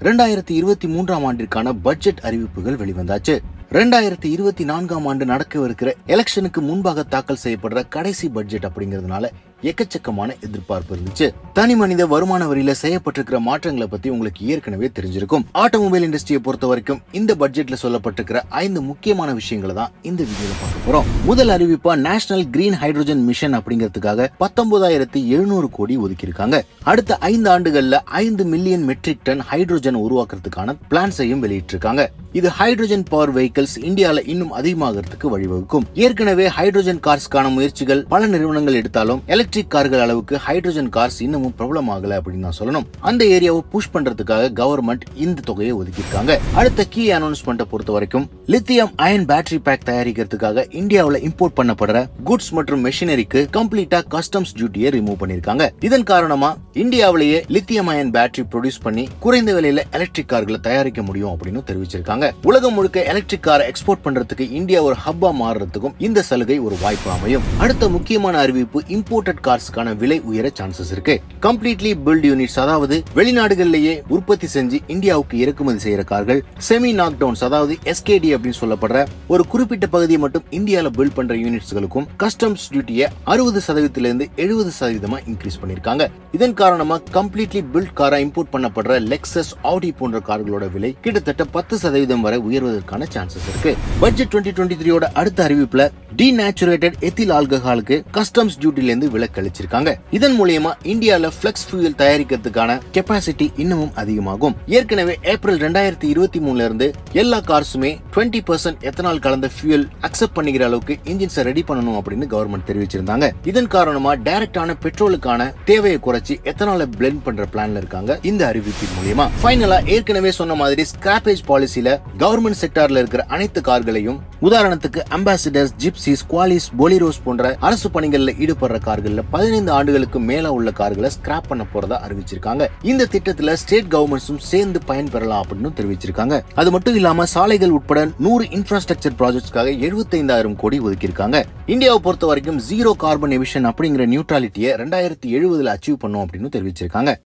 ரெண்டாயிரத்தி இருபத்தி மூன்றாம் ஆண்டிற்கான பட்ஜெட் அறிவிப்புகள் வெளிவந்தாச்சு ரெண்டாயிரத்தி இருபத்தி நான்காம் ஆண்டு நடக்கவிருக்கிற எலெக்ஷனுக்கு முன்பாக தாக்கல் செய்யப்படுற கடைசி பட்ஜெட் அப்படிங்கிறதுனால எக்கச்சக்கமான எதிர்பார்ப்பு இருந்துச்சு தனி மனித வருமான வரியில செய்யப்பட்டிருக்கிற மாற்றங்களை பத்தி உங்களுக்கு ஏற்கனவே தெரிஞ்சிருக்கும் ஆட்டோமொபைல் இண்டஸ்ட்ரியை பொறுத்த வரைக்கும் இந்த பட்ஜெட்ல சொல்லப்பட்டிருக்கிற ஐந்து முக்கியமான விஷயங்களை தான் இந்த வீடியோல பார்க்க போறோம் முதல் அறிவிப்பா நேஷனல் கிரீன் ஹைட்ரோஜன் மிஷன் அப்படிங்கிறதுக்காக பத்தொன்பதாயிரத்தி எழுநூறு கோடி ஒதுக்கியிருக்காங்க அடுத்த ஐந்து ஆண்டுகள்ல ஐந்து மில்லியன் மெட்ரிக் டன் ஹைட்ரோஜன் உருவாக்குறதுக்கான பிளான்ஸையும் வெளியிட்டிருக்காங்க இது ஹைட்ரோஜன் பவர் வெஹிக்கிள்ஸ் இந்தியால இன்னும் அதிகமாகிறதுக்கு வழிவகுக்கும் ஏற்கனவே ஹைட்ரோஜன் கார்ஸ்க்கான முயற்சிகள் பல நிறுவனங்கள் எடுத்தாலும் எலக்ட்ரிக் கார்கள் அளவுக்கு ஹைட்ரோஜன் கார்ஸ் இன்னமும் பிரபலமாகல அப்படின்னு தான் சொல்லணும் அந்த ஏரியாவை புஷ் பண்றதுக்காக கவர்மெண்ட் இந்த தொகையை ஒதுக்கியிருக்காங்க அடுத்த கீ அனௌன்ஸ்மெண்ட்டை பொறுத்த வரைக்கும் லித்தியம் அயன் பேட்டரி பேக் தயாரிக்கிறதுக்காக இந்தியாவுல இம்போர்ட் பண்ணப்படுற குட்ஸ் மற்றும் மெஷினரிக்கு கம்ப்ளீட்டா கஸ்டம்ஸ் டியூட்டியை ரிமூவ் பண்ணிருக்காங்க இதன் காரணமா இந்தியாவிலேயே லித்தியம் அயன் பேட்டரி ப்ரொடியூஸ் பண்ணி குறைந்த விலையில எலக்ட்ரிக் கார்களை தயாரிக்க முடியும் அப்படின்னு தெரிவிச்சிருக்காங்க உலகம் முழுக்க எலக்ட்ரிக் காரை எக்ஸ்போர்ட் பண்றதுக்கு இந்தியா ஒரு ஹப்பா மாறுறதுக்கும் இந்த சலுகை ஒரு வாய்ப்பு அமையும் அடுத்த முக்கியமான அறிவிப்பு இம்போர்ட்டட் கார்ஸ்க்கான விலை உயர சான்சஸ் இருக்கு கம்ப்ளீட்லி பில்ட் யூனிட்ஸ் அதாவது வெளிநாடுகளிலேயே உற்பத்தி செஞ்சு இந்தியாவுக்கு இறக்குமதி செய்யற கார்கள் செமி நாக் டவுன்ஸ் அதாவது எஸ்கேடி அப்படின்னு சொல்லப்படுற ஒரு குறிப்பிட்ட பகுதியை மட்டும் இந்தியால பில்ட் பண்ற யூனிட்ஸ்களுக்கும் கஸ்டம்ஸ் டியூட்டியை அறுபது சதவீதத்திலிருந்து எழுபது சதவீதமா இன்க்ரீஸ் பண்ணிருக்காங்க இதன் காரணமா கம்ப்ளீட்லி பில்ட் காரா இம்போர்ட் பண்ணப்படுற லெக்சஸ் ஆடி போன்ற கார்களோட விலை கிட்டத்தட்ட பத்து சதவீதம் வரை உயர்வதற்கான சான்சஸ் இருக்கு பட்ஜெட் டுவெண்ட்டி டுவெண்ட்டி த்ரீயோட அடுத்த அறிவிப்புல டீநேச்சுரேட்டட் எத்தில் ஆல்கஹாலுக்கு கஸ்டம்ஸ் டியூட்டில இருந்து விலக்கு அளிச்சிருக்காங்க இதன் மூலியமா இந்தியால பிளெக்ஸ் ஃபியூல் தயாரிக்கிறதுக்கான கெப்பாசிட்டி இன்னமும் அதிகமாகும் ஏற்கனவே ஏப்ரல் ரெண்டாயிரத்தி இருபத்தி மூணுல இருந்து எல்லா கார்ஸுமே டுவெண்ட்டி பர்சன்ட் எத்தனால் கலந்த ஃபியூல் அக்செப்ட் பண்ணிக்கிற அளவுக்கு இன்ஜின்ஸை ரெடி பண்ணணும் அப்படின்னு கவர்மெண்ட் தெரிவிச்சிருந்தாங்க இதன் காரணமா டைரக்டான பெட்ரோலுக்கான தேவையை குறைச்சி எத்தனால பிளெண்ட் பண்ற பிளான்ல இருக்காங்க இந்த அறிவிப்பின் மூலியமா ஃபைனலா ஏற்கனவே சொன்ன மாதிரி ஸ்கிராப்பேஜ் பாலிசில கவர்மெண்ட் செக்டார்ல இருக்கிற அனைத்து கார்களையும் உதாரணத்துக்கு அம்பாசிடர்ஸ் ஜிப்சிஸ் குவாலிஸ் பொலிரோஸ் போன்ற அரசு பணிகள்ல ஈடுபடுற கார்கள்ல பதினைந்து ஆண்டுகளுக்கு மேல உள்ள கார்களை ஸ்கிராப் பண்ண போறதா அறிவிச்சிருக்காங்க இந்த திட்டத்துல ஸ்டேட் கவர்மெண்ட்ஸும் சேர்ந்து பயன்பெறலாம் அப்படின்னு தெரிவிச்சிருக்காங்க அது மட்டும் இல்லாம சாலைகள் உட்பட நூறு இன்ஃப்ராஸ்ட்ரக்சர் ப்ராஜெக்ட்ஸ்க்காக எழுபத்தைந்தாயிரம் கோடி ஒதுக்கியிருக்காங்க இந்தியாவை பொறுத்த வரைக்கும் ஜீரோ கார்பன் எமிஷன் அப்படிங்கிற நியூட்ராலிட்டியை ரெண்டாயிரத்தி எழுபதுல அச்சீவ் பண்ணும் அப்படின்னு தெரிவிச்சிருக்காங்க